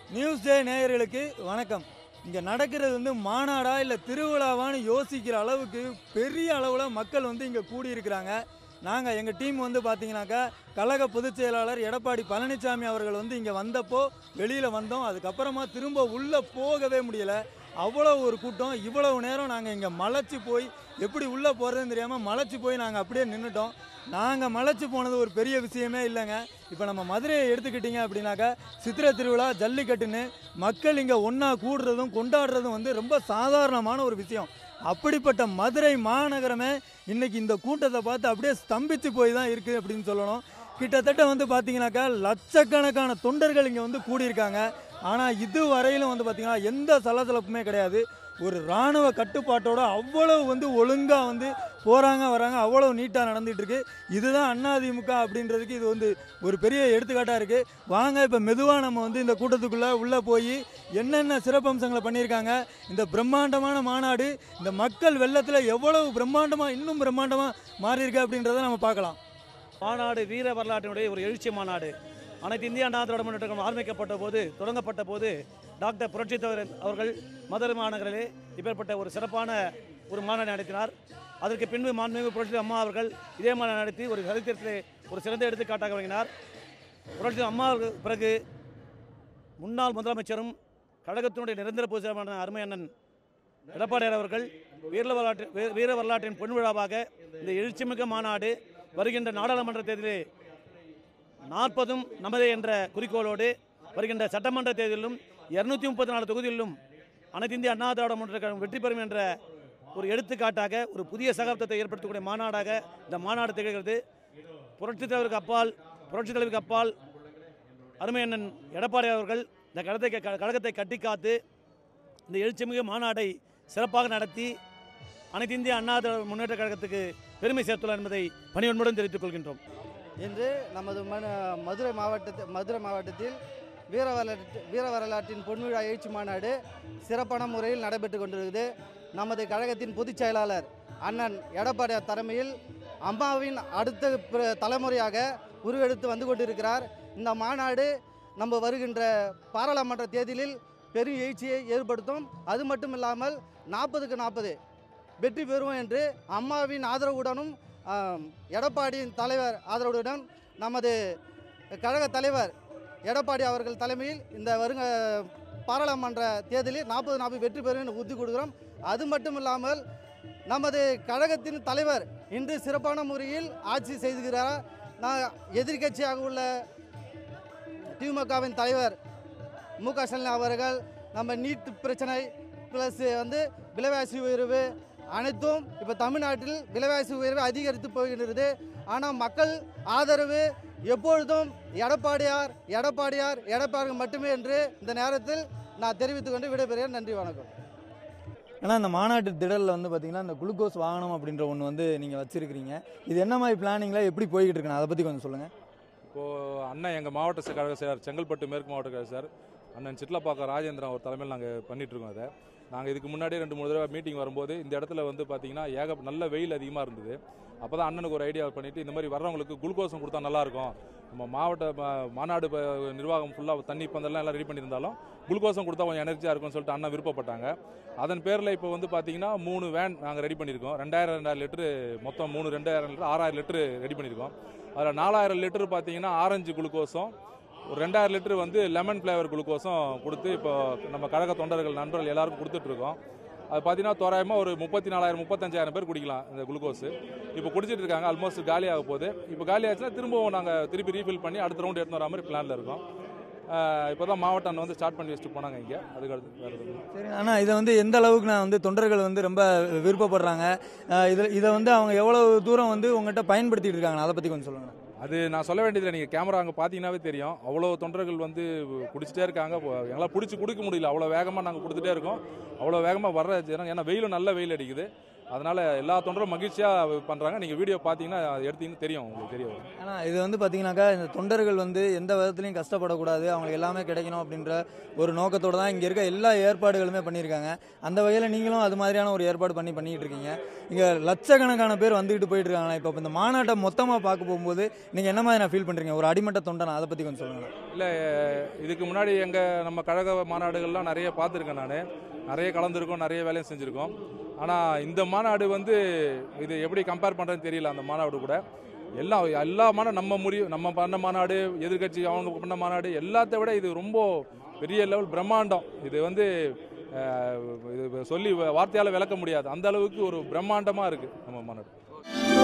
News டே நேயர்களுக்கு வணக்கம் இங்கே நடக்கிறது வந்து மாநாடா இல்லை திருவிழாவான்னு யோசிக்கிற அளவுக்கு பெரிய அளவில் மக்கள் வந்து இங்கே கூடியிருக்கிறாங்க நாங்கள் எங்கள் டீம் வந்து பார்த்தீங்கன்னாக்கா கழக பொதுச் செயலாளர் எடப்பாடி பழனிசாமி அவர்கள் வந்து இங்கே வந்தப்போ வெளியில் வந்தோம் அதுக்கப்புறமா திரும்ப உள்ளே போகவே முடியலை அவ்வளோ ஒரு கூட்டம் இவ்வளவு நேரம் நாங்கள் இங்கே மலைச்சு போய் எப்படி உள்ளே போகிறதுன்னு தெரியாமல் மலைச்சு போய் நாங்கள் அப்படியே நின்றுட்டோம் நாங்கள் மலைச்சு போனது ஒரு பெரிய விஷயமே இல்லைங்க இப்போ நம்ம மதுரையை எடுத்துக்கிட்டிங்க அப்படின்னாக்கா சித்திரை திருவிழா ஜல்லிக்கட்டுன்னு மக்கள் இங்கே ஒன்றா கூடுறதும் கொண்டாடுறதும் வந்து ரொம்ப சாதாரணமான ஒரு விஷயம் அப்படிப்பட்ட மதுரை மாநகரமே இன்னைக்கு இந்த கூட்டத்தை பார்த்து அப்படியே ஸ்தம்பிச்சு போய் தான் இருக்குது அப்படின்னு சொல்லணும் கிட்டத்தட்ட வந்து பார்த்தீங்கன்னாக்கா லட்சக்கணக்கான தொண்டர்கள் இங்கே வந்து கூடியிருக்காங்க ஆனால் இது வரையிலும் வந்து பார்த்தீங்கன்னா எந்த சலசலப்புமே கிடையாது ஒரு இராணுவ கட்டுப்பாட்டோட அவ்வளவு வந்து ஒழுங்காக வந்து போகிறாங்க வராங்க அவ்வளோ நீட்டாக நடந்துட்டு இருக்கு இதுதான் அதிமுக அப்படின்றதுக்கு இது வந்து ஒரு பெரிய எடுத்துக்காட்டாக இருக்குது வாங்க இப்போ மெதுவாக நம்ம வந்து இந்த கூட்டத்துக்குள்ளே உள்ளே போய் என்னென்ன சிறப்பம்சங்களை பண்ணியிருக்காங்க இந்த பிரம்மாண்டமான மாநாடு இந்த மக்கள் வெள்ளத்தில் எவ்வளவு பிரம்மாண்டமாக இன்னும் பிரம்மாண்டமாக மாறி இருக்கு அப்படின்றத நம்ம பார்க்கலாம் மாநாடு வீர வரலாற்றினுடைய ஒரு எழுச்சி மாநாடு அனைத்து இந்திய அண்ணா திராவிட முன்னேற்ற கழகம் ஆரம்பிக்கப்பட்ட போது தொடங்கப்பட்ட போது டாக்டர் புரட்சித் தலைவர் அவர்கள் மதுரை மாநகரிலே இப்பேற்பட்ட ஒரு சிறப்பான ஒரு மாநாடு நடத்தினார் அதற்கு பின்பு மாண்புமிகு புரட்சி அம்மா அவர்கள் இதே மாநாடு நடத்தி ஒரு சரித்திரத்திலே ஒரு சிறந்த எடுத்துக்காட்டாக வழங்கினார் புரட்சி அம்மா அவர்கள் பிறகு முன்னாள் முதலமைச்சரும் கழகத்தினுடைய நிரந்தர பொதுச்செயலாளரான அருமை அண்ணன் எடப்பாடியார் அவர்கள் வீர வரலாற்று வீ- வீர வரலாற்றின் பொன் விழாவாக இந்த எழுச்சிமிக்க மாநாடு வருகின்ற நாடாளுமன்ற தேர்தலில் நாற்பதும் நமதே என்ற குறிக்கோளோடு வருகின்ற சட்டமன்ற தேர்தலிலும் இருநூத்தி முப்பத்தி நாலு தொகுதிகளிலும் அனைத்து இந்திய அண்ணா திராவிட முன்னேற்ற கழகம் வெற்றி பெறும் என்ற ஒரு எடுத்துக்காட்டாக ஒரு புதிய சகாப்தத்தை ஏற்படுத்தக்கூடிய மாநாடாக இந்த மாநாடு திகழ்கிறது புரட்சித் தலைவருக்கு அப்பால் புரட்சித் தலைவருக்கு அப்பால் அருமை அண்ணன் எடப்பாடி அவர்கள் இந்த கழகத்தை க- கழகத்தை கட்டி காத்து இந்த எழுச்சிமிகு மாநாடை சிறப்பாக நடத்தி அனைத்து இந்திய அண்ணா திராவிட முன்னேற்ற கழகத்துக்கு பெருமை சேர்த்துள்ளார் என்பதை பணிவன்புடன் தெரிவித்துக் கொள்கின்றோம் இன்று நமது மன- மதுரை மாவட்டத்தில் மதுரை மாவட்டத்தில் வீர வரலாற்று வீர வரலாற்றின் பொன்விழா எழுச்சி மாநாடு சிறப்பான முறையில் நடைபெற்று கொண்டிருக்குது நமது கழகத்தின் பொதுச் செயலாளர் அண்ணன் எடப்பாடியார் தலைமையில் அம்மாவின் அடுத்த பிர- தலைமுறையாக உருவெடுத்து வந்து கொண்டிருக்கிறார் இந்த மாநாடு நம்ம வருகின்ற பாராளுமன்ற தேர்தலில் பெரும் எழுச்சியை ஏற்படுத்தும் அது மட்டும் இல்லாமல் நாற்பதுக்கு நாற்பது வெற்றி பெறுவோம் என்று அம்மாவின் ஆதரவுடனும் ஆம், எடப்பாடியின் தலைவர் ஆதரவுடன் நமது கழக தலைவர் எடப்பாடி அவர்கள் தலைமையில் இந்த வருங்க பாராளுமன்ற தேர்தலில் நாற்பது நாற்பது வெற்றி பெறும் என்று உறுதி கொடுக்கிறோம் அது மட்டும் இல்லாமல் நமது கழகத்தின் தலைவர் இன்று சிறப்பான முறையில் ஆட்சி செய்துகிறார் நான் எதிர்க்கட்சியாக உள்ள திமுகவின் தலைவர் மு க ஸ்டாலின் அவர்கள் நம்ம நீட் பிரச்சனை ப்ளஸ் வந்து விலைவாசி உயர்வு அனைத்தும் இப்போ தமிழ்நாட்டில் விலைவாசி உயர்வு அதிகரித்து போகின்றது ஆனால் மக்கள் ஆதரவு எப்பொழுதும் எடப்பாடியார் எடப்பாடியார் எடப்பாடி மட்டுமே என்று இந்த நேரத்தில் நான் தெரிவித்துக் கொண்டு விடைபெறுகிறேன் நன்றி வணக்கம் ஏன்னா இந்த மாநாட்டு திடலில் வந்து பார்த்தீங்கன்னா இந்த குளுக்கோஸ் வாகனம் அப்படின்ற ஒன்று வந்து நீங்கள் வச்சிருக்கிறீங்க இது என்ன மாதிரி பிளானிங்கில் எப்படி போய்கிட்டு இருக்குன்னு அதை பற்றி கொஞ்சம் சொல்லுங்கள் இப்போது அண்ணன் எங்கள் மாவட்ட ச- கழக செயலர் செங்கல்பட்டு மேற்கு மாவட்ட கழக சார் அண்ணன் சிட்லப்பாக்கம் ராஜேந்திரன் அவர் தலைமையில் நாங்கள் பண்ணிகிட்ருக்கோம் அதை நாங்கள் இதுக்கு முன்னாடியே ரெண்டு மூணு தடவை மீட்டிங் வரும்போது இந்த இடத்துல வந்து பார்த்தீங்கன்னா ஏக நல்ல வெயில் அதிகமாக இருந்தது அப்போ தான் அண்ணனுக்கு ஒரு ஐடியா பண்ணிவிட்டு இந்த மாதிரி வர்றவங்களுக்கு குளுக்கோஸும் கொடுத்தா நல்லாயிருக்கும் நம்ம மாவட்ட மா- மாநாடு ப- நிர்வாகம் ஃபுல்லாக தண்ணி பந்தெல்லாம் எல்லாம் ரெடி பண்ணியிருந்தாலும் குளுக்கோஸும் கொடுத்தா கொஞ்சம் எனர்ஜியாக இருக்கும்னு சொல்லிட்டு அண்ணன் விருப்பப்பட்டாங்க அதன் பேரில் இப்போ வந்து பார்த்தீங்கன்னா மூணு வேன் நாங்கள் ரெடி பண்ணியிருக்கோம் ரெண்டாயிரம் ரெண்டாயிரம் லிட்டரு மொத்தம் மூணு ரெண்டாயிரம் லிட்டர் ஆறாயிரம் லிட்டரு ரெடி பண்ணியிருக்கோம் அதில் நாலாயிரம் லிட்டர் பார்த்தீங்கன்னா ஆரஞ்சு குளுக்கோஸும் ஒரு ரெண்டாயிரம் லிட்டர் வந்து லெமன் ஃப்ளேவர் குளுக்கோஸும் கொடுத்து இப்போ நம்ம கழக தொண்டர்கள் நண்பர்கள் எல்லாருக்கும் கொடுத்துட்ருக்கோம் அது பார்த்தீங்கன்னா தோராயமாக ஒரு முப்பத்தி நாலாயிரம் முப்பத்தஞ்சாயிரம் பேர் குடிக்கலாம் இந்த குளுக்கோஸ் இப்போ குடிச்சிட்டு இருக்காங்க ஆல்மோஸ்ட் காலி ஆக போகுது இப்போ காலி ஆச்சுன்னா திரும்பவும் நாங்கள் திருப்பி ரீஃபில் பண்ணி அடுத்த ரவுண்ட் எடுத்து வர மாதிரி பிளானில் இருக்கோம் இப்போ தான் மாவட்டம் அண்ணன் வந்து ஸ்டார்ட் பண்ணி வச்சுட்டு போனாங்க இங்கே அதுக்கு அடுத்து வேறு எதுவும் இல்லை. சரி ஆனால் இதை வந்து எந்த அளவுக்கு நான் வந்து தொண்டர்கள் வந்து ரொம்ப விருப்பப்படுறாங்க இதில் இதை வந்து அவங்க எவ்வளவு தூரம் வந்து உங்கள்கிட்ட பயன்படுத்திட்டு இருக்காங்க அதை பற்றி கொஞ்சம் சொல்லுங்கள் அது நான் சொல்ல வேண்டியதில்லை நீங்கள் கேமரா அங்கே பார்த்தீங்கன்னாவே தெரியும் அவ்வளோ தொண்டர்கள் வந்து குடிச்சிட்டே இருக்காங்க இப்போ எங்களால் பிடிச்சி கொடுக்க முடியல அவ்வளோ வேகமாக நாங்கள் கொடுத்துட்டே இருக்கோம் அவ்வளோ வேகமாக வர்ற ஜனம் ஏன்னா வெயிலும் நல்ல வெயில் அடிக்குது அதனால் எல்லா தொண்டரும் மகிழ்ச்சியாக பண்ணுறாங்க நீங்கள் வீடியோ பார்த்தீங்கன்னா எடுத்தீங்கன்னா தெரியும் உங்களுக்கு தெரிய வரும் ஆனால் இது வந்து பார்த்தீங்கன்னாக்கா இந்த தொண்டர்கள் வந்து எந்த விதத்துலையும் கஷ்டப்படக்கூடாது அவங்களுக்கு எல்லாமே கிடைக்கணும் அப்படின்ற ஒரு நோக்கத்தோடு தான் இங்கே இருக்க எல்லா ஏற்பாடுகளுமே பண்ணியிருக்காங்க அந்த வகையில் நீங்களும் அது மாதிரியான ஒரு ஏற்பாடு பண்ணி பண்ணிட்டு இருக்கீங்க இங்கே லட்சக்கணக்கான பேர் வந்துக்கிட்டு போயிட்டு இருக்காங்க இப்போ இந்த மாநாட்டை மொத்தமாக பார்க்க போகும்போது நீங்கள் என்ன மாதிரி நான் ஃபீல் பண்ணுறீங்க ஒரு அடிமட்ட தொண்டனா அதை பற்றி கொஞ்சம் சொல்லுங்கள் இல்லை இதுக்கு முன்னாடி எங்கள் நம்ம கழக மாநாடுகள்லாம் நிறைய பார்த்துருக்கேன் நான் நிறைய கலந்துருக்கோம் நிறைய வேலையும் செஞ்சுருக்கோம் ஆனால் இந்த மாநாடு வந்து இது எப்படி கம்பேர் பண்ணுறதுன்னு தெரியல அந்த மாநாடு கூட எல்லா எல்லா மாநாடு நம்ம முடிவு நம்ம பண்ண மாநாடு எதிர்க்கட்சி அவங்க பண்ண மாநாடு எல்லாத்த விட இது ரொம்ப பெரிய லெவல் பிரம்மாண்டம் இது வந்து அஹ், இது சொல்லி வார்த்தையால் விளக்க முடியாது அந்த அளவுக்கு ஒரு பிரம்மாண்டமாக இருக்குது நம்ம மாநாடு